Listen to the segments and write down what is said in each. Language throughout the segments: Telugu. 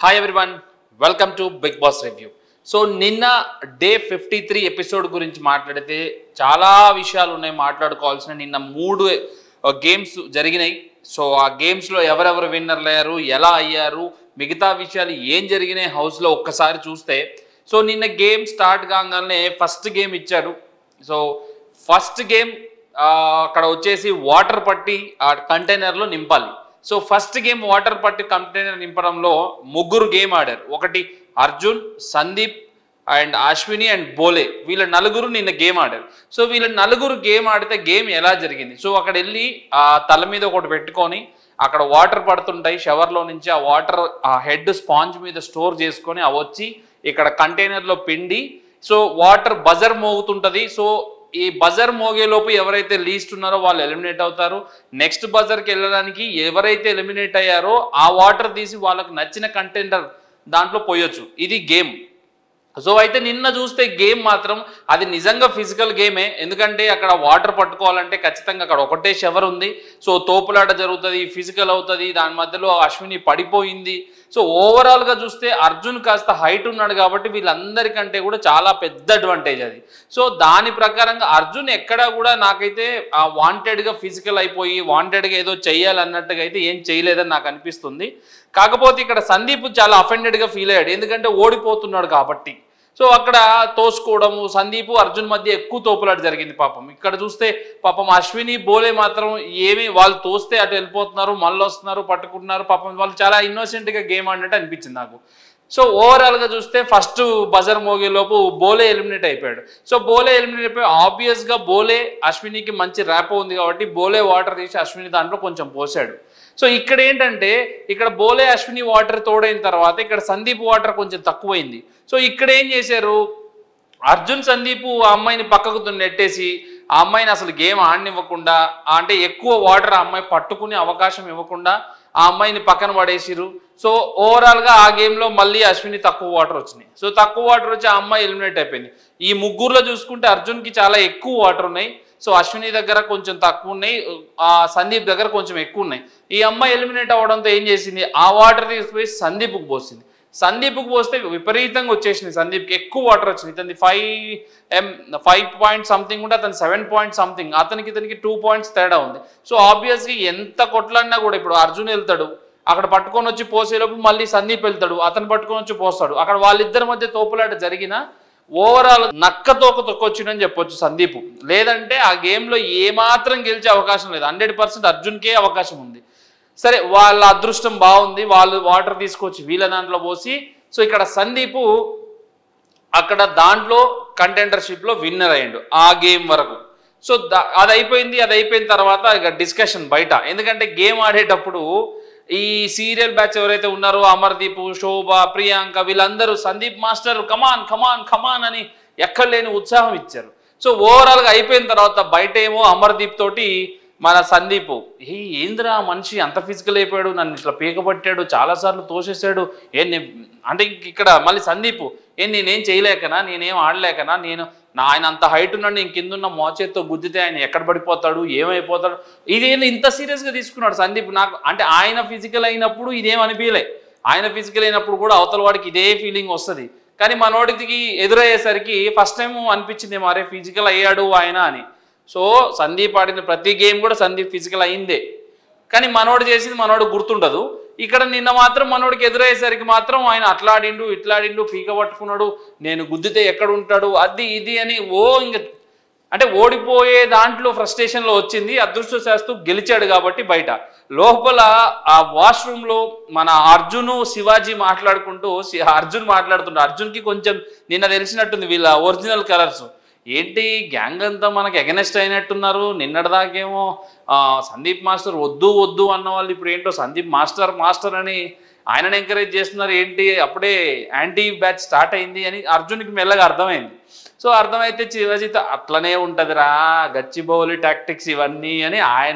Hi everyone welcome to Bigg Boss review so నిన్న డే ఫిఫ్టీ త్రీ ఎపిసోడ్ గురించి మాట్లాడితే చాలా విషయాలు ఉన్నాయి మాట్లాడుకోవాల్సిన నిన్న మూడు గేమ్స్ జరిగినాయి సో ఆ గేమ్స్లో ఎవరెవరు విన్నర్లు అయ్యారు ఎలా అయ్యారు మిగతా విషయాలు ఏం జరిగినాయి హౌస్లో ఒక్కసారి చూస్తే సో నిన్న గేమ్ స్టార్ట్ కాగానే ఫస్ట్ గేమ్ ఇచ్చాడు సో ఫస్ట్ గేమ్ అక్కడ వచ్చేసి వాటర్ పట్టి ఆ కంటైనర్లో నింపాలి సో ఫస్ట్ గేమ్ వాటర్ పట్టి కంటైనర్ నింపడంలో ముగ్గురు గేమ్ ఆడారు ఒకటి అర్జున్ సందీప్ అండ్ అశ్విని అండ్ బోలే వీళ్ళ నలుగురు నిన్న గేమ్ ఆడారు సో వీళ్ళ నలుగురు గేమ్ ఆడితే గేమ్ ఎలా జరిగింది సో అక్కడ వెళ్ళి ఆ తల మీద ఒకటి పెట్టుకొని అక్కడ వాటర్ పడుతుంటాయి షవర్లో నుంచి ఆ వాటర్ ఆ హెడ్ స్పాంజ్ మీద స్టోర్ చేసుకొని అవి వచ్చి ఇక్కడ కంటైనర్లో పిండి సో వాటర్ బజర్ మోగుతుంటది సో ఈ బజర్ మోగేలోపు ఎవరైతే లీస్ట్ ఉన్నారో వాళ్ళు ఎలిమినేట్ అవుతారు నెక్స్ట్ బజర్కి వెళ్ళడానికి ఎవరైతే ఎలిమినేట్ అయ్యారో ఆ వాటర్ తీసి వాళ్ళకి నచ్చిన కంటైనర్ దాంట్లో పోయొచ్చు ఇది గేమ్ సో అయితే నిన్న చూస్తే గేమ్ మాత్రం అది నిజంగా ఫిజికల్ గేమే ఎందుకంటే అక్కడ వాటర్ పట్టుకోవాలంటే ఖచ్చితంగా అక్కడ ఒకటే షవర్ ఉంది సో తోపులాట జరుగుతుంది ఫిజికల్ అవుతుంది దాని మధ్యలో అశ్విని పడిపోయింది సో ఓవరాల్గా చూస్తే అర్జున్ కాస్త హైట్ ఉన్నాడు కాబట్టి వీళ్ళందరికంటే కూడా చాలా పెద్ద అడ్వాంటేజ్ అది సో దాని ప్రకారంగా అర్జున్ ఎక్కడా కూడా నాకైతే ఆ వాంటెడ్గా ఫిజికల్ అయిపోయి వాంటెడ్గా ఏదో చెయ్యాలన్నట్టుగా అయితే ఏం చేయలేదని నాకు అనిపిస్తుంది కాకపోతే ఇక్కడ సందీప్ చాలా అఫెండెడ్గా ఫీల్ అయ్యాడు ఎందుకంటే ఓడిపోతున్నాడు కాబట్టి సో అక్కడ తోసుకోవడము సందీప్ అర్జున్ మధ్య ఎక్కువ తోపులాట జరిగింది పాపం ఇక్కడ చూస్తే పాపం అశ్విని బోలే మాత్రం ఏమి వాళ్ళు తోస్తే అటు వెళ్ళిపోతున్నారు మళ్ళీ వస్తున్నారు పట్టుకుంటున్నారు పాపం వాళ్ళు చాలా ఇన్నోసెంట్గా గేమ్ ఆడినట్టు అనిపించింది నాకు సో ఓవరాల్గా చూస్తే ఫస్ట్ బజర్ మోగేలోపు బోలే ఎలిమినేట్ అయిపోయాడు సో బోలే ఎలిమినేట్ అయిపోయి ఆబ్వియస్గా బోలే అశ్వినికి మంచి ర్యాపో ఉంది కాబట్టి బోలే వాటర్ తీసి అశ్విని దాంట్లో కొంచెం పోసాడు సో ఇక్కడ ఏంటంటే ఇక్కడ బోలే అశ్విని వాటర్ తోడైన తర్వాత ఇక్కడ సందీప్ వాటర్ కొంచెం తక్కువైంది సో ఇక్కడ ఏం చేశారు అర్జున్ సందీప్ ఆ అమ్మాయిని పక్కకు నెట్టేసి ఆ అమ్మాయిని అసలు గేమ్ ఆడనివ్వకుండా అంటే ఎక్కువ వాటర్ ఆ అమ్మాయి పట్టుకునే అవకాశం ఇవ్వకుండా ఆ అమ్మాయిని పక్కన పడేసిరు సో ఓవరాల్గా ఆ గేమ్లో మళ్ళీ అశ్విని తక్కువ వాటర్ వచ్చినాయి సో తక్కువ వాటర్ వచ్చి ఆ అమ్మాయి ఎలిమినేట్ అయిపోయింది ఈ ముగ్గురులో చూసుకుంటే అర్జున్కి చాలా ఎక్కువ వాటర్ ఉన్నాయి సో అశ్విని దగ్గర కొంచెం తక్కువ ఉన్నాయి ఆ సందీప్ దగ్గర కొంచెం ఎక్కువ ఉన్నాయి ఈ అమ్మాయి ఎలిమినేట్ అవ్వడంతో ఏం చేసింది ఆ వాటర్ తీసుకుపోయి సందీప్కి పోసింది సందీప్కి పోస్తే విపరీతంగా వచ్చేసింది సందీప్కి ఎక్కువ వాటర్ వచ్చింది ఇతని five um five point something ఉంటే అతను సెవెన్ పాయింట్ సంథింగ్ అతనికి ఇతనికి టూ పాయింట్స్ తేడా ఉంది సో ఆబ్వియస్గా ఎంత కొట్లాడినా కూడా ఇప్పుడు అర్జున్ వెళ్తాడు అక్కడ పట్టుకొని వచ్చి పోసేలోపు మళ్ళీ సందీప్ వెళ్తాడు అతను పట్టుకొని వచ్చి పోస్తాడు అక్కడ వాళ్ళిద్దరి మధ్య తోపులాట జరిగిన ఓవరాల్ నక్క తోక తొక్కొచ్చిందని చెప్పొచ్చు సందీప్ లేదంటే ఆ గేమ్లో ఏమాత్రం గెలిచే అవకాశం లేదు హండ్రెడ్ పర్సెంట్ అర్జున్కే అవకాశం ఉంది సరే వాళ్ళ అదృష్టం బాగుంది వాళ్ళు వాటర్ తీసుకొచ్చి వీళ్ళ దాంట్లో పోసి సో ఇక్కడ సందీపు అక్కడ దాంట్లో కంటెండర్షిప్లో విన్నర్ అయ్యిండు ఆ గేమ్ వరకు సో దా- అది అయిపోయింది అది అయిపోయిన తర్వాత ఇక డిస్కషన్ బయట ఎందుకంటే గేమ్ ఆడేటప్పుడు ఈ సీరియల్ బ్యాచ్ ఎవరైతే ఉన్నారో అమర్దీప్ శోభ ప్రియాంక వీళ్ళందరూ సందీప్ మాస్టర్ కమాన్ కమాన్ కమాన్ అని ఎక్కడ లేని ఉత్సాహం ఇచ్చారు సో ఓవరాల్గా అయిపోయిన తర్వాత బయట ఏమో అమర్దీప్ తోటి మన సందీప్ ఏ ఏందిరా ఆ మనిషి అంత ఫిజికల్ అయిపోయాడు నన్ను ఇట్లా పీకబట్టాడు చాలాసార్లు తోసేసాడు ఏ నే- అంటే ఇంక ఇక్కడ మళ్ళీ సందీప్ ఏ నేనేం చేయలేకనా నేనేం ఆడలేకనా నేను నా ఆయన అంత హైట్ ఉన్నాడు నేను కింద ఉన్న మోచేత్తో గుద్దితే ఆయన ఎక్కడ పడిపోతాడు ఏమైపోతాడు ఇదేంది ఇంత సీరియస్గా తీసుకున్నాడు సందీప్ నాకు అంటే ఆయన ఫిజికల్ అయినప్పుడు ఇదేం అనిపించలే ఆయన ఫిజికల్ అయినప్పుడు కూడా అవతల వాడికి ఇదే ఫీలింగ్ వస్తుంది కానీ మనోడికి ఎదురయ్యేసరికి ఫస్ట్ టైం అనిపించింది మరే ఫిజికల్ అయ్యాడు ఆయన అని సో సందీప్ ఆడిన ప్రతి గేమ్ కూడా సందీప్ ఫిజికల్ అయిందే కానీ మనోడు చేసింది మనోడు గుర్తుండదు ఇక్కడ నిన్న మాత్రం మనోడికి ఎదురయ్యేసరికి మాత్రం ఆయన అట్లాడిండు ఇట్లాడిండు పీక పట్టుకున్నాడు నేను గుద్దితే ఎక్కడ ఉంటాడు అది ఇది అని ఓ ఇంక అంటే ఓడిపోయే దాంట్లో ఫ్రస్ట్రేషన్లో వచ్చింది అదృష్టశాస్తు గెలిచాడు కాబట్టి బయట లోపల ఆ వాష్రూమ్లో మన అర్జును శివాజీ మాట్లాడుకుంటూ శి- అర్జున్ మాట్లాడుతుంటాడు అర్జున్కి కొంచెం నిన్న తెలిసినట్టుంది వీళ్ళ ఒరిజినల్ కలర్స్ ఏంటి గ్యాంగ్ అంతా మనకి ఎగనెస్ట్ అయినట్టున్నారు నిన్నటిదాకేమో ఆ, సందీప్ మాస్టర్ వద్దు వద్దు అన్న వాళ్ళు ఇప్పుడు ఏంటో సందీప్ మాస్టర్ మాస్టర్ అని ఆయనను ఎంకరేజ్ చేస్తున్నారు ఏంటి అప్పుడే యాంటీ బ్యాచ్ స్టార్ట్ అయింది అని అర్జున్కి మెల్లగా అర్థమైంది సో అర్థమైతే చివరితో అట్లనే ఉంటుందిరా గచ్చిబౌలి టాక్టిక్స్ ఇవన్నీ అని ఆయన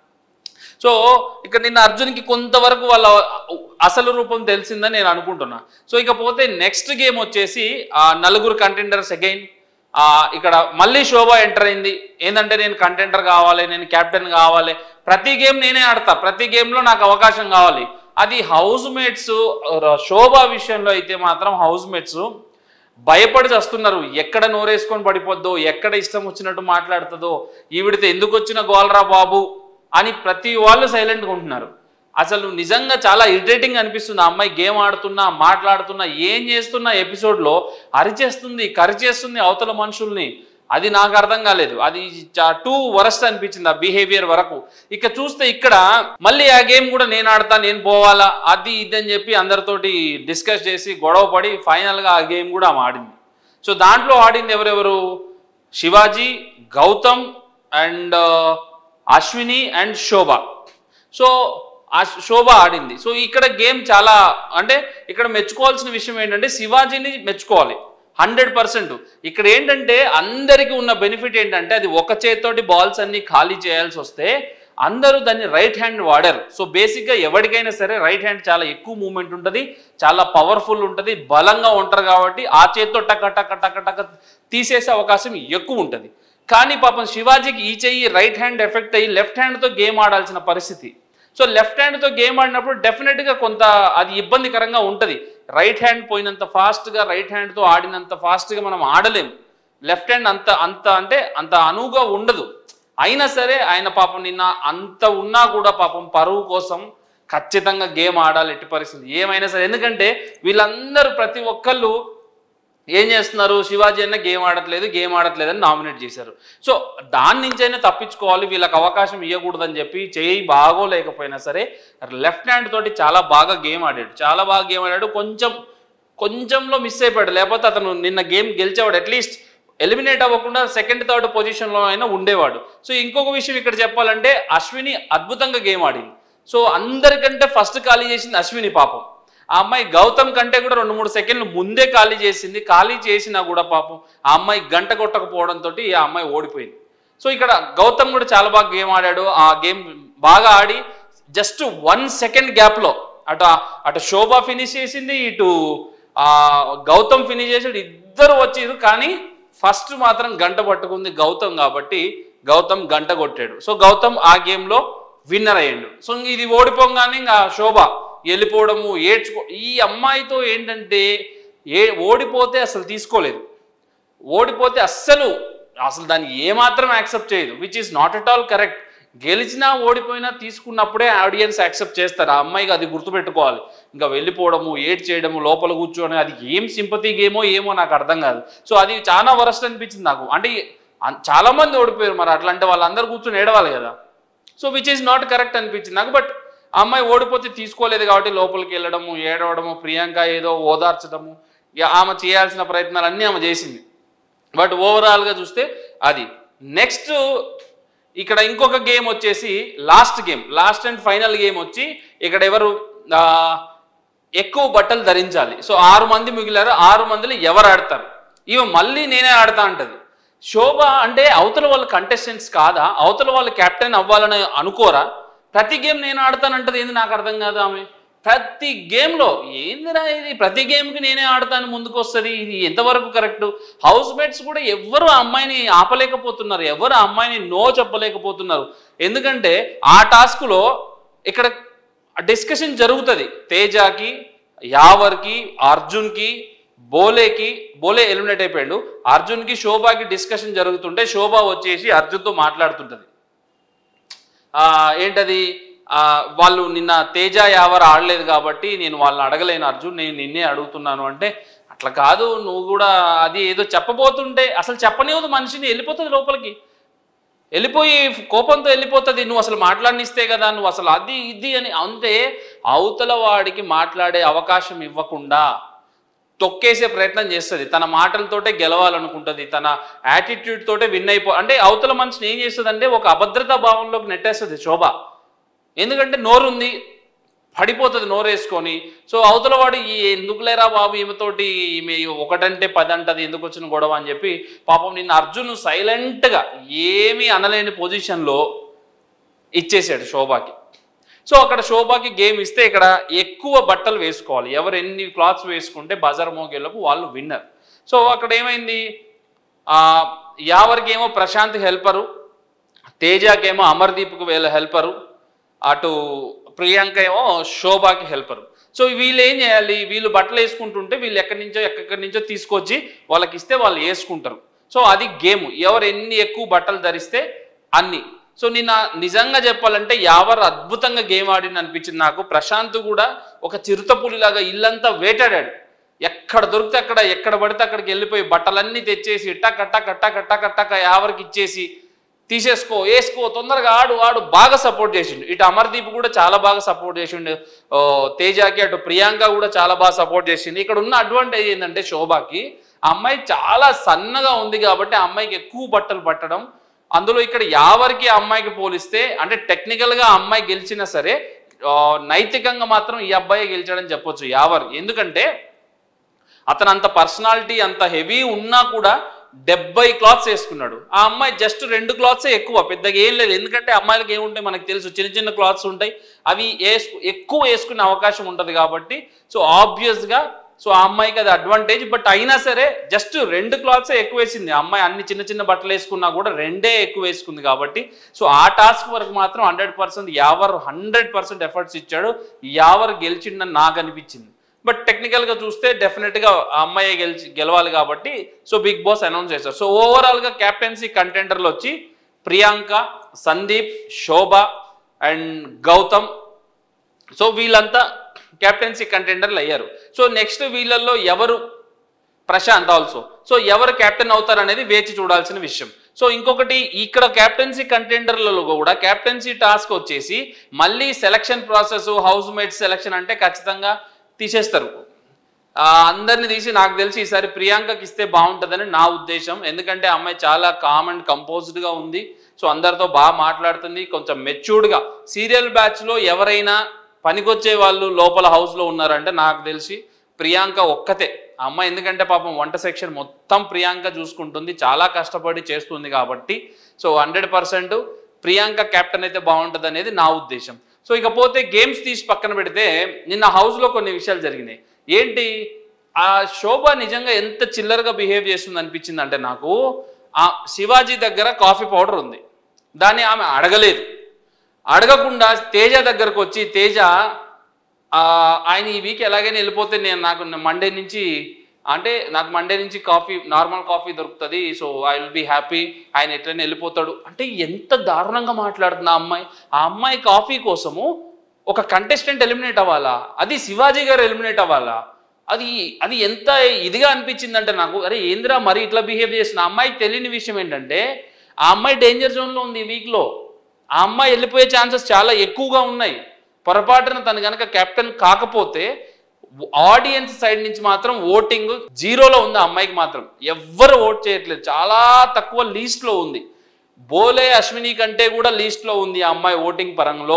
సో ఇక్కడ నిన్న అర్జున్కి కొంతవరకు వాళ్ళ అసలు రూపం తెలిసిందని నేను అనుకుంటున్నా సో ఇకపోతే నెక్స్ట్ గేమ్ వచ్చేసి ఆ నలుగురు కంటెండర్స్ అగైన్ ఆ, ఇక్కడ మళ్ళీ శోభ ఎంటర్ అయింది ఏంటంటే నేను కంటెంటర్ కావాలి నేను కెప్టెన్ కావాలి ప్రతి గేమ్ నేనే ఆడతా ప్రతి గేమ్లో నాకు అవకాశం కావాలి అది హౌస్ మేట్స్ శోభ విషయంలో అయితే మాత్రం హౌస్ మేట్స్ భయపడి వస్తున్నారు ఎక్కడ నోరేసుకొని పడిపోద్దో ఎక్కడ ఇష్టం వచ్చినట్టు మాట్లాడుతుందో ఈవిడితో ఎందుకు వచ్చిన గోల్రా బాబు అని ప్రతి వాళ్ళు సైలెంట్గా ఉంటున్నారు అసలు నిజంగా చాలా ఇరిటేటింగ్ అనిపిస్తుంది ఆ అమ్మాయి గేమ్ ఆడుతున్నా మాట్లాడుతున్నా ఏం చేస్తున్నా ఎపిసోడ్లో అరిచేస్తుంది కరిచేస్తుంది అవతల మనుషుల్ని అది నాకు అర్థం కాలేదు అది టూ వరస్ట్ అనిపించింది ఆ బిహేవియర్ వరకు ఇక చూస్తే ఇక్కడ మళ్ళీ ఆ గేమ్ కూడా నేను ఆడతా నేను పోవాలా అది ఇది అని చెప్పి అందరితోటి డిస్కస్ చేసి గొడవ పడి ఫైనల్గా ఆ గేమ్ కూడా ఆమె ఆడింది సో దాంట్లో ఆడింది ఎవరెవరు Shivaji Gautham and Ashwini and Shobha so ఆ శోభ ఆడింది సో ఇక్కడ గేమ్ చాలా అంటే ఇక్కడ మెచ్చుకోవాల్సిన విషయం ఏంటంటే శివాజీని మెచ్చుకోవాలి హండ్రెడ్ పర్సెంట్ ఇక్కడ ఏంటంటే అందరికీ ఉన్న బెనిఫిట్ ఏంటంటే అది ఒక చేతితోటి బాల్స్ అన్ని ఖాళీ చేయాల్సి వస్తే అందరూ దాన్ని రైట్ హ్యాండ్ వాడారు సో బేసిక్గా ఎవరికైనా సరే రైట్ హ్యాండ్ చాలా ఎక్కువ మూమెంట్ ఉంటుంది చాలా పవర్ఫుల్ ఉంటుంది బలంగా ఉంటారు కాబట్టి ఆ చేతితో టక టక టక టక తీసేసే అవకాశం ఎక్కువ ఉంటుంది కానీ పాపం శివాజీకి ఈ చెయ్యి రైట్ హ్యాండ్ ఎఫెక్ట్ అయ్యి లెఫ్ట్ హ్యాండ్తో గేమ్ ఆడాల్సిన పరిస్థితి సో లెఫ్ట్ హ్యాండ్తో గేమ్ ఆడినప్పుడు డెఫినెట్గా కొంత అది ఇబ్బందికరంగా ఉంటుంది రైట్ హ్యాండ్ పోయినంత ఫాస్ట్గా రైట్ హ్యాండ్తో ఆడినంత ఫాస్ట్గా మనం ఆడలేం లెఫ్ట్ హ్యాండ్ అంత అంత అంటే అంత అనువుగా ఉండదు అయినా సరే ఆయన పాపం నిన్న అంత ఉన్నా కూడా పాపం పరువు కోసం ఖచ్చితంగా గేమ్ ఆడాలి ఎట్టి పరిస్థితి ఏమైనా సరే ఎందుకంటే వీళ్ళందరూ ప్రతి ఒక్కళ్ళు ఏం చేస్తున్నారు శివాజీ అన్న గేమ్ ఆడట్లేదు గేమ్ ఆడట్లేదు అని నామినేట్ చేశారు సో దాని నుంచైనా తప్పించుకోవాలి వీళ్ళకి అవకాశం ఇవ్వకూడదని చెప్పి చేయి బాగోలేకపోయినా సరే లెఫ్ట్ హ్యాండ్ తోటి చాలా బాగా గేమ్ ఆడాడు చాలా బాగా గేమ్ ఆడాడు కొంచెం కొంచెంలో మిస్ అయిపోయాడు లేకపోతే అతను నిన్న గేమ్ గెలిచేవాడు అట్లీస్ట్ ఎలిమినేట్ అవ్వకుండా సెకండ్ థర్డ్ పొజిషన్లో అయినా ఉండేవాడు సో ఇంకొక విషయం ఇక్కడ చెప్పాలంటే అశ్విని అద్భుతంగా గేమ్ ఆడింది సో అందరికంటే ఫస్ట్ ఖాళీ చేసింది అశ్విని పాపం ఆ అమ్మాయి గౌతమ్ కంటే కూడా రెండు మూడు సెకండ్లు ముందే ఖాళీ చేసింది ఖాళీ చేసినా కూడా పాపం ఆ అమ్మాయి గంట కొట్టకపోవడంతో ఆ అమ్మాయి ఓడిపోయింది సో ఇక్కడ గౌతమ్ కూడా చాలా బాగా గేమ్ ఆడాడు ఆ గేమ్ బాగా ఆడి జస్ట్ వన్ సెకండ్ గ్యాప్లో అటు అటు శోభ ఫినిష్ చేసింది ఇటు ఆ గౌతమ్ ఫినిష్ చేసాడు ఇద్దరు వచ్చిరు కానీ ఫస్ట్ మాత్రం గంట పట్టుకుంది గౌతమ్ కాబట్టి గౌతమ్ గంట కొట్టాడు సో గౌతమ్ ఆ గేమ్లో విన్నర్ అయ్యాడు సో ఇంక ఇది ఓడిపోగానే ఇంకా శోభ వెళ్ళిపోవడము ఏడ్చుకో ఈ అమ్మాయితో ఏంటంటే ఏ ఓడిపోతే అసలు తీసుకోలేదు ఓడిపోతే అస్సలు అసలు దాన్ని ఏమాత్రం యాక్సెప్ట్ చేయదు which is not at all correct గెలిచినా ఓడిపోయినా తీసుకున్నప్పుడే ఆడియన్స్ యాక్సెప్ట్ చేస్తారు ఆ అమ్మాయికి అది గుర్తుపెట్టుకోవాలి ఇంకా వెళ్ళిపోవడము ఏడ్ చేయడము లోపల కూర్చొని అది ఏం సింపతి గేమో ఏమో నాకు అర్థం కాదు సో అది చాలా వరస్ట్ అనిపించింది నాకు అంటే అన్- చాలా మంది ఓడిపోయారు మరి అట్లా అంటే వాళ్ళందరూ కూర్చొని ఏడవాలి కదా so which is not correct అనిపించింది నాకు బట్ ఆ అమ్మాయి ఓడిపోతే తీసుకోలేదు కాబట్టి లోపలికి వెళ్ళడము ఏడవడము ప్రియాంక ఏదో ఓదార్చడము ఇక ఆమె చేయాల్సిన ప్రయత్నాలు అన్నీ ఆమె చేసింది బట్ ఓవరాల్గా చూస్తే అది నెక్స్ట్ ఇక్కడ ఇంకొక గేమ్ వచ్చేసి last game last and final game వచ్చి ఇక్కడ ఎవరు ఆ, ఎక్కువ బట్టలు ధరించాలి సో ఆరు మంది మిగిలారు ఆరు మందిలో ఎవరు ఆడతారు ఇవి మళ్ళీ నేనే ఆడతా అంటది శోభ అంటే అవతల వాళ్ళ కంటెస్టెంట్స్ కాదా అవతల వాళ్ళు కెప్టెన్ అవ్వాలని అనుకోరా ప్రతి గేమ్ నేను ఆడతానంటది ఏంది నాకు అర్థం కాదు ఆమె ప్రతి గేమ్లో ఏందిరా ఇది ప్రతి గేమ్కి నేనే ఆడతాను ముందుకు వస్తుంది ఇది ఎంతవరకు కరెక్ట్ హౌస్ మేట్స్ కూడా ఎవ్వరు ఆ అమ్మాయిని ఆపలేకపోతున్నారు ఎవరు ఆ అమ్మాయిని నో చెప్పలేకపోతున్నారు ఎందుకంటే ఆ టాస్క్లో ఇక్కడ డిస్కషన్ జరుగుతుంది తేజాకి యావర్కి అర్జున్కి బోలేకి బోలే ఎలిమినేట్ అయిపోయాడు అర్జున్కి శోభాకి డిస్కషన్ జరుగుతుంటే శోభ వచ్చేసి అర్జున్తో మాట్లాడుతుంటది ఆ, ఏంటది ఆ, వాళ్ళు నిన్న తేజ యావర్ ఆడలేదు కాబట్టి నేను వాళ్ళని అడగలేను అర్జున్ నేను నిన్నే అడుగుతున్నాను అంటే అట్లా కాదు నువ్వు కూడా అది ఏదో చెప్పబోతుంటే అసలు చెప్పనివ్వదు మనిషిని వెళ్ళిపోతుంది లోపలికి వెళ్ళిపోయి కోపంతో వెళ్ళిపోతుంది నువ్వు అసలు మాట్లాడినిస్తే కదా నువ్వు అసలు అది ఇది అని అంతే అవతల వాడికి మాట్లాడే అవకాశం ఇవ్వకుండా తొక్కేసే ప్రయత్నం చేస్తుంది తన మాటలతోటే గెలవాలనుకుంటుంది తన యాటిట్యూడ్ తోటే విన్ అయిపో అంటే అవతల మనిషిని ఏం చేస్తుంది అంటే ఒక అభద్రతా భావంలోకి నెట్టేస్తుంది శోభ ఎందుకంటే నోరుంది పడిపోతుంది నోరేసుకొని సో అవతల వాడు ఈ ఎందుకు లేరా బాబు ఈమెతోటి ఈమె ఒకటంటే పది అంటది ఎందుకు వచ్చిన గొడవ అని చెప్పి పాపం నిన్న అర్జున్ సైలెంట్గా ఏమీ అనలేని పొజిషన్లో ఇచ్చేసాడు శోభాకి సో అక్కడ శోభాకి గేమ్ ఇస్తే ఇక్కడ ఎక్కువ బట్టలు వేసుకోవాలి ఎవరు ఎన్ని క్లాత్స్ వేసుకుంటే బజార్ మోగేళ్ళకు వాళ్ళు విన్నర్ సో అక్కడ ఏమైంది ఆ, యావర్కేమో ప్రశాంత్ హెల్పరు తేజకేమో అమర్దీప్కి వీళ్ళ హెల్పరు అటు ప్రియాంక ఏమో శోభాకి హెల్పరు సో వీళ్ళు ఏం చేయాలి వీళ్ళు బట్టలు వేసుకుంటుంటే వీళ్ళు ఎక్కడి నుంచో ఎక్కడి నుంచో తీసుకొచ్చి వాళ్ళకి ఇస్తే వాళ్ళు వేసుకుంటారు సో అది గేమ్ ఎవరు ఎన్ని ఎక్కువ బట్టలు ధరిస్తే అన్ని సో నిన్న నిజంగా చెప్పాలంటే యావర్ అద్భుతంగా గేమ్ ఆడింది అనిపించింది నాకు ప్రశాంత్ కూడా ఒక చిరుతపులిలాగా ఇల్లంతా వేటాడాడు ఎక్కడ దొరికితే అక్కడ ఎక్కడ పడితే అక్కడికి వెళ్ళిపోయి బట్టలన్నీ తెచ్చేసి టక్ టక్ టక్ టక్ టక్ యావరికి ఇచ్చేసి తీసేసుకో వేసుకో తొందరగా ఆడు ఆడు బాగా సపోర్ట్ చేసిండు ఇటు అమర్దీప్ కూడా చాలా బాగా సపోర్ట్ చేసిండు ఓ, తేజాకి అటు ప్రియాంక కూడా చాలా బాగా సపోర్ట్ చేసింది ఇక్కడ ఉన్న అడ్వాంటేజ్ ఏంటంటే శోభాకి ఆ అమ్మాయి చాలా సన్నగా ఉంది కాబట్టి ఆ అమ్మాయికి ఎక్కువ బట్టలు పట్టడం అందులో ఇక్కడ యావరికి ఆ అమ్మాయికి పోలిస్తే అంటే టెక్నికల్గా ఆ అమ్మాయి గెలిచినా సరే ఆ, నైతికంగా మాత్రం ఈ అబ్బాయి గెలిచాడని చెప్పొచ్చు యావర్ ఎందుకంటే అతను అంత పర్సనాలిటీ అంత హెవీ ఉన్నా కూడా డెబ్బై క్లాత్స్ వేసుకున్నాడు ఆ అమ్మాయి జస్ట్ రెండు క్లాత్సే ఎక్కువ పెద్దగా ఏం లేదు ఎందుకంటే అమ్మాయిలకి ఏముంటాయి మనకు తెలుసు చిన్న చిన్న క్లాత్స్ ఉంటాయి అవి వేసుకు ఎక్కువ వేసుకునే అవకాశం ఉంటుంది కాబట్టి సో ఆబ్వియస్గా సో ఆ అమ్మాయికి అది అడ్వాంటేజ్ బట్ అయినా సరే జస్ట్ రెండు క్లాత్సే ఎక్కువ వేసింది ఆ అమ్మాయి అన్ని చిన్న చిన్న బట్టలు వేసుకున్నా కూడా రెండే ఎక్కువ వేసుకుంది కాబట్టి సో ఆ టాస్క్ వరకు మాత్రం hundred percent Yawar hundred percent efforts ఇచ్చాడు యావర్ గెలిచిండని నాకు అనిపించింది బట్ టెక్నికల్గా చూస్తే డెఫినెట్గా ఆ అమ్మాయి గెలిచి గెలవాలి కాబట్టి సో బిగ్ బాస్ అనౌన్స్ చేశారు సో ఓవరాల్గా క్యాప్టెన్సీ కంటెండర్లు వచ్చి ప్రియాంక సందీప్ శోభ అండ్ గౌతమ్ సో వీళ్ళంతా క్యాప్టెన్సీ కంటెండర్లు అయ్యారు సో నెక్స్ట్ వీళ్ళల్లో ఎవరు ప్రశాంత్ ఆల్సో సో ఎవరు కెప్టెన్ అవుతారు అనేది వేచి చూడాల్సిన విషయం సో ఇంకొకటి ఇక్కడ క్యాప్టెన్సీ కంటెండర్లలో కూడా క్యాప్టెన్సీ టాస్క్ వచ్చేసి మళ్ళీ selection process housemates selection అంటే ఖచ్చితంగా తీసేస్తారు ఆ, అందరిని తీసి నాకు తెలిసి ఈసారి ప్రియాంకకి ఇస్తే బాగుంటుందని నా ఉద్దేశం ఎందుకంటే ఆ అమ్మాయి చాలా కామ్ అండ్ కంపోజ్డ్గా ఉంది సో అందరితో బాగా మాట్లాడుతుంది కొంచెం మెచ్యూర్డ్గా సీరియల్ బ్యాచ్లో ఎవరైనా పనికొచ్చే వాళ్ళు లోపల హౌస్లో ఉన్నారంటే నాకు తెలిసి ప్రియాంక ఒక్కతే ఆ అమ్మాయి ఎందుకంటే పాపం వంట సెక్షన్ మొత్తం ప్రియాంక చూసుకుంటుంది చాలా కష్టపడి చేస్తుంది కాబట్టి so hundred percent Priyanka captain అయితే బాగుంటుంది అనేది నా ఉద్దేశం సో ఇకపోతే గేమ్స్ తీసి పక్కన పెడితే నిన్న హౌస్లో కొన్ని విషయాలు జరిగినాయి ఏంటి ఆ శోభ నిజంగా ఎంత చిల్లరగా బిహేవ్ చేస్తుంది అనిపించింది అంటే నాకు ఆ శివాజీ దగ్గర కాఫీ పౌడర్ ఉంది దాన్ని ఆమె అడగలేదు అడగకుండా తేజ దగ్గరకు వచ్చి తేజ ఆ, ఆయన ఈ వీక్ ఎలాగైనా వెళ్ళిపోతే నేను నాకు మండే నుంచి అంటే నాకు మండే నుంచి కాఫీ నార్మల్ కాఫీ దొరుకుతుంది so I will be happy ఆయన ఎట్లయినా వెళ్ళిపోతాడు అంటే ఎంత దారుణంగా మాట్లాడుతుంది ఆ అమ్మాయి ఆ అమ్మాయి కాఫీ కోసము ఒక కంటెస్టెంట్ ఎలిమినేట్ అవ్వాలా అది శివాజీ గారు ఎలిమినేట్ అవ్వాలా అది అది ఎంత ఇదిగా అనిపించిందంటే నాకు అరే ఏందిరా మరి ఇట్లా బిహేవ్ చేసిన ఆ అమ్మాయికి తెలియని విషయం ఏంటంటే ఆ అమ్మాయి డేంజర్ జోన్లో ఉంది ఈ వీక్లో ఆ అమ్మాయి వెళ్ళిపోయే ఛాన్సెస్ చాలా ఎక్కువగా ఉన్నాయి పొరపాటున తను కనుక కెప్టెన్ కాకపోతే ఆడియన్స్ సైడ్ నుంచి మాత్రం ఓటింగ్ జీరోలో ఉంది ఆ అమ్మాయికి మాత్రం ఎవ్వరు ఓట్ చేయట్లేదు చాలా తక్కువ లీస్ట్లో ఉంది బోలే అశ్విని కంటే కూడా లీస్ట్లో ఉంది ఆ అమ్మాయి ఓటింగ్ పరంలో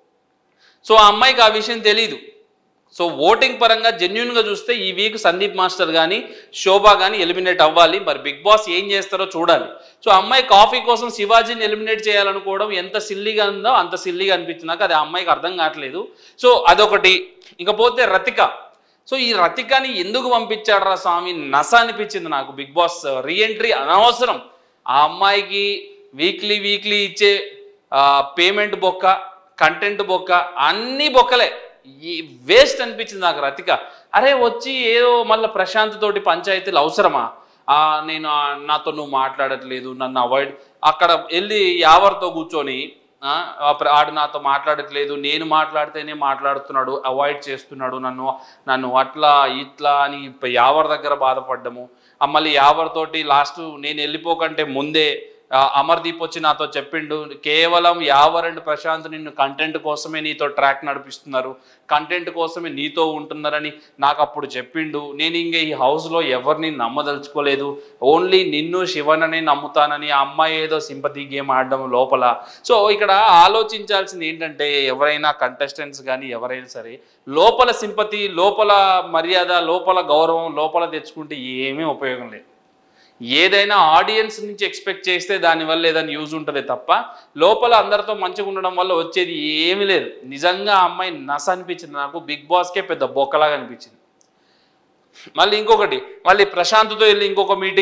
సో ఆ అమ్మాయికి ఆ విషయం తెలీదు సో ఓటింగ్ పరంగా జెన్యున్గా చూస్తే ఈ వీక్ సందీప్ మాస్టర్ కానీ శోభ కానీ ఎలిమినేట్ అవ్వాలి మరి బిగ్ బాస్ ఏం చేస్తారో చూడాలి సో అమ్మాయి కాఫీ కోసం శివాజీని ఎలిమినేట్ చేయాలనుకోవడం ఎంత సిల్లీగా ఉందో అంత సిల్లీగా అనిపించింది నాకు అది ఆ అమ్మాయికి అర్థం కావట్లేదు సో అదొకటి ఇకపోతే రతిక సో ఈ రతికని ఎందుకు పంపించాడరా స్వామి నస అనిపించింది నాకు బిగ్ బాస్ రీఎంట్రీ అనవసరం ఆ అమ్మాయికి వీక్లీ వీక్లీ ఇచ్చే పేమెంట్ బొక్క కంటెంట్ బొక్క అన్నీ బొక్కలే ఈ వేస్ట్ అనిపించింది నాకు రతిక అరే వచ్చి ఏదో మళ్ళీ ప్రశాంత్ తోటి పంచాయతీలు అవసరమా ఆ, నేను ఆ, నాతో నువ్వు మాట్లాడట్లేదు నన్ను అవాయిడ్ అక్కడ వెళ్ళి యావర్తో కూర్చొని ఆ, ఆ ప్ర- ఆడు నాతో మాట్లాడట్లేదు నేను మాట్లాడితేనే మాట్లాడుతున్నాడు అవాయిడ్ చేస్తున్నాడు నన్ను నన్ను అట్లా ఇట్లా అని ఇప్ప- యావర్ దగ్గర బాధపడ్డము ఆ మళ్ళీ యావర్ తోటి లాస్ట్ నేను వెళ్ళిపోకంటే ముందే ఆ, అమర్దీప్ వచ్చి నాతో చెప్పిండు కేవలం యావర్ అండ్ ప్రశాంత్ నిన్ను కంటెంట్ కోసమే నీతో ట్రాక్ నడిపిస్తున్నారు కంటెంట్ కోసమే నీతో ఉంటున్నారని నాకు అప్పుడు చెప్పిండు నేను ఇంక ఈ హౌస్లో ఎవరిని నమ్మదలుచుకోలేదు ఓన్లీ నిన్ను శివనని నమ్ముతానని ఆ అమ్మాయి ఏదో సింపతి గేమ్ ఆడడం లోపల సో ఇక్కడ ఆలోచించాల్సింది ఏంటంటే ఎవరైనా కంటెస్టెంట్స్ కానీ ఎవరైనా సరే లోపల సింపతి లోపల మర్యాద లోపల గౌరవం లోపల తెచ్చుకుంటే ఏమీ ఉపయోగం లేదు ఏదైనా ఆడియన్స్ నుంచి ఎక్స్పెక్ట్ చేస్తే దానివల్ల ఏదైనా యూజ్ ఉంటుంది తప్ప లోపల అందరితో మంచిగా ఉండడం వల్ల వచ్చేది ఏమీ లేదు నిజంగా ఆ అమ్మాయి నస అనిపించింది నాకు బిగ్ బాస్కే పెద్ద బొక్కలాగా అనిపించింది మళ్ళీ ఇంకొకటి మళ్ళీ ప్రశాంత్తో వెళ్ళి ఇంకొక మీటింగ్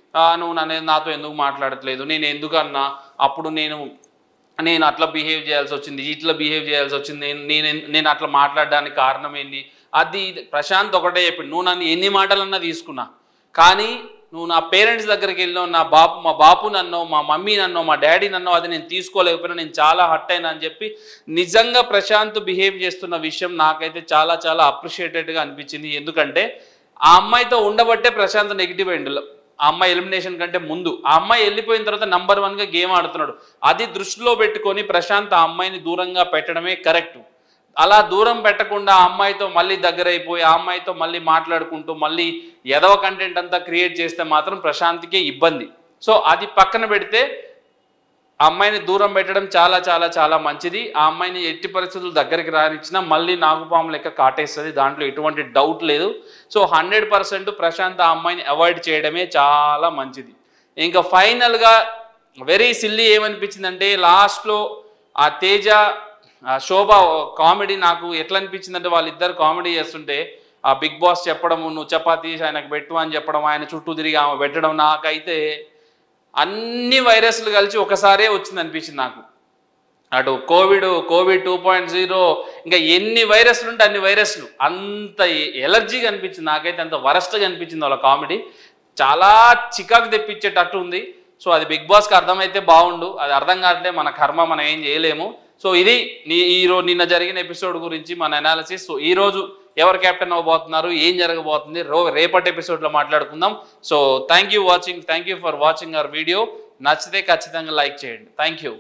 "ఆ, నువ్వు నన్ను నాతో ఎందుకు మాట్లాడట్లేదు నేను ఎందుకు అన్నా అప్పుడు నేను నేను అట్లా బిహేవ్ చేయాల్సి వచ్చింది ఇట్లా బిహేవ్ చేయాల్సి వచ్చింది నేను నేను నేను అట్లా మాట్లాడడానికి కారణం ఏంటి అది ఇది. ప్రశాంత్ ఒకటే చెప్పిండు నువ్వు నన్ను ఎన్ని మాటలన్నా తీసుకున్నా కానీ నువ్వు నా పేరెంట్స్ దగ్గరికి వెళ్ళినావు నా బాపు మా బాపు నన్నో మా మమ్మీ నన్నో మా డాడీ నన్నో అది నేను తీసుకోలేకపోయినా నేను చాలా హట్ అయినా అని చెప్పి నిజంగా ప్రశాంత్ బిహేవ్ చేస్తున్న విషయం నాకైతే చాలా చాలా అప్రిషియేటెడ్గా అనిపించింది ఎందుకంటే ఆ అమ్మాయితో ఉండబట్టే ప్రశాంత్ నెగిటివ్ అయిండు ఆ అమ్మాయి ఎలిమినేషన్ కంటే ముందు ఆ అమ్మాయి వెళ్ళిపోయిన తర్వాత నంబర్ వన్గా గేమ్ ఆడుతున్నాడు అది దృష్టిలో పెట్టుకొని ప్రశాంత్ ఆ అమ్మాయిని దూరంగా పెట్టడమే కరెక్ట్ అలా దూరం పెట్టకుండా ఆ అమ్మాయితో మళ్ళీ దగ్గర అయిపోయి ఆ అమ్మాయితో మళ్ళీ మాట్లాడుకుంటూ మళ్ళీ ఎదవ కంటెంట్ అంతా క్రియేట్ చేస్తే మాత్రం ప్రశాంత్కే ఇబ్బంది సో అది పక్కన పెడితే ఆ అమ్మాయిని దూరం పెట్టడం చాలా చాలా చాలా మంచిది ఆ అమ్మాయిని ఎట్టి పరిస్థితులు దగ్గరికి రానిచ్చినా మళ్ళీ నాగుపాము లెక్క కాటేస్తుంది దాంట్లో ఎటువంటి డౌట్ లేదు సో హండ్రెడ్ పర్సెంట్ ప్రశాంత్ ఆ అమ్మాయిని అవాయిడ్ చేయడమే చాలా మంచిది ఇంకా ఫైనల్గా వెరీ సిల్లీ ఏమనిపించిందంటే లాస్ట్లో ఆ తేజ ఆ శోభ కామెడీ నాకు ఎట్లా అనిపించిందంటే వాళ్ళిద్దరు కామెడీ చేస్తుంటే ఆ బిగ్ బాస్ చెప్పడము నువ్వు చపాతీ ఆయనకు పెట్టు అని చెప్పడం ఆయన చుట్టూ తిరిగి ఆమె పెట్టడం నాకైతే అన్ని వైరస్లు కలిసి ఒకసారే వచ్చింది అనిపించింది నాకు అటు Covid Covid two point zero ఇంకా ఎన్ని వైరస్లు ఉంటే అన్ని వైరస్లు అంత ఎలర్జీగా అనిపించింది నాకైతే అంత వరస్ట్గా అనిపించింది వాళ్ళ కామెడీ చాలా చికాకు తెప్పించేటట్టు ఉంది సో అది బిగ్ బాస్కి అర్థమైతే బాగుండు అది అర్థం కావట్లే మన కర్మ మనం ఏం చేయలేము సో ఇది నీ ఈ రోజు నిన్న జరిగిన ఎపిసోడ్ గురించి మన అనాలిసిస్ సో ఈ రోజు ఎవరు కెప్టెన్ అవ్వబోతున్నారు ఏం జరగబోతుంది రో రేపటి ఎపిసోడ్లో మాట్లాడుకుందాం so thank you watching thank you for watching our video నచ్చితే ఖచ్చితంగా లైక్ చేయండి థ్యాంక్ యూ